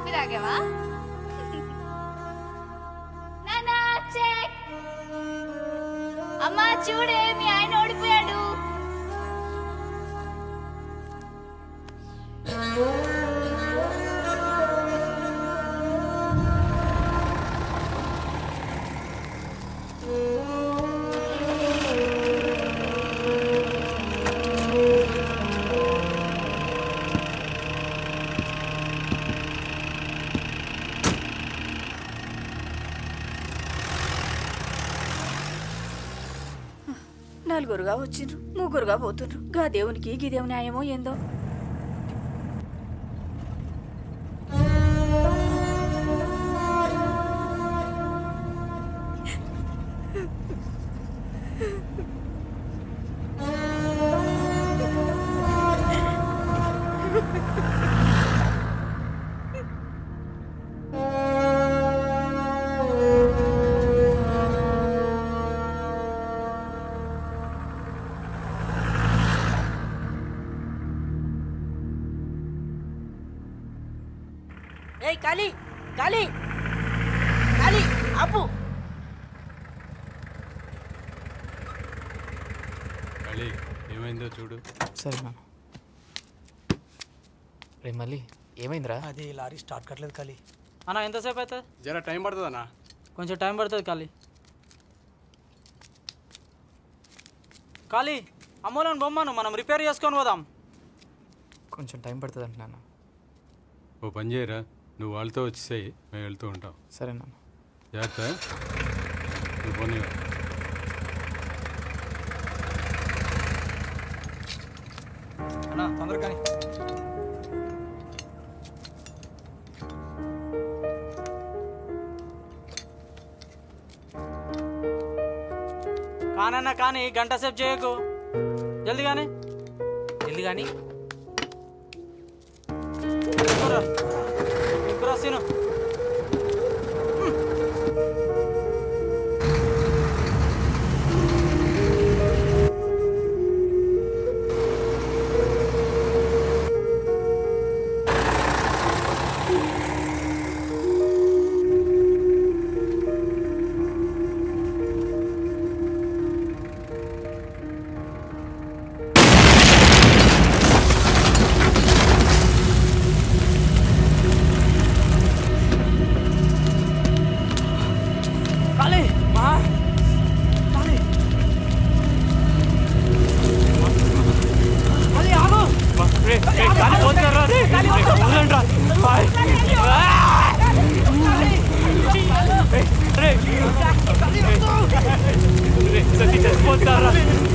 coffee తాగావా నానా check అమ్మా చూడే మీ ఆయన ఓడిపోయాడు నలుగురుగా వచ్చిండ్రు ముగ్గురుగా పోతుండ్రు గా దేవునికి గీ దేవుని న్యాయమో ఏందో ఏయ్ కాలి కాలి కాలి ఆపు కళి ఏమైందో చూడు సరే నాన్న రే మళ్ళీ ఏమైందిరా అది లారీ స్టార్ట్ కట్టలేదు కాలి అన్న ఎంతసేపు అవుతుంది జర టైం పడుతుందన్నా కొంచెం టైం పడుతుంది ఖాళీ ఖాళీ అమ్మోలను బొమ్మను మనం రిపేర్ చేసుకొని పోదాం కొంచెం టైం పడుతుంది అంట నాన్న ఓ పని చేయరా నువ్వు వాళ్ళతో వచ్చేసాయి మేము వెళ్తూ ఉంటాం సరే నాన్న జాగ్రత్త నువ్వు పోనీ అన్న తొందరగా కానీ కానన్నా కానీ గంట సేపు చేయకు జల్దీ కానీ జల్ది కానీ ఎక్కురా సీను ఖాళీ మా ఖాళీ ఖాళీ ఆగు చచ్చిపోతారా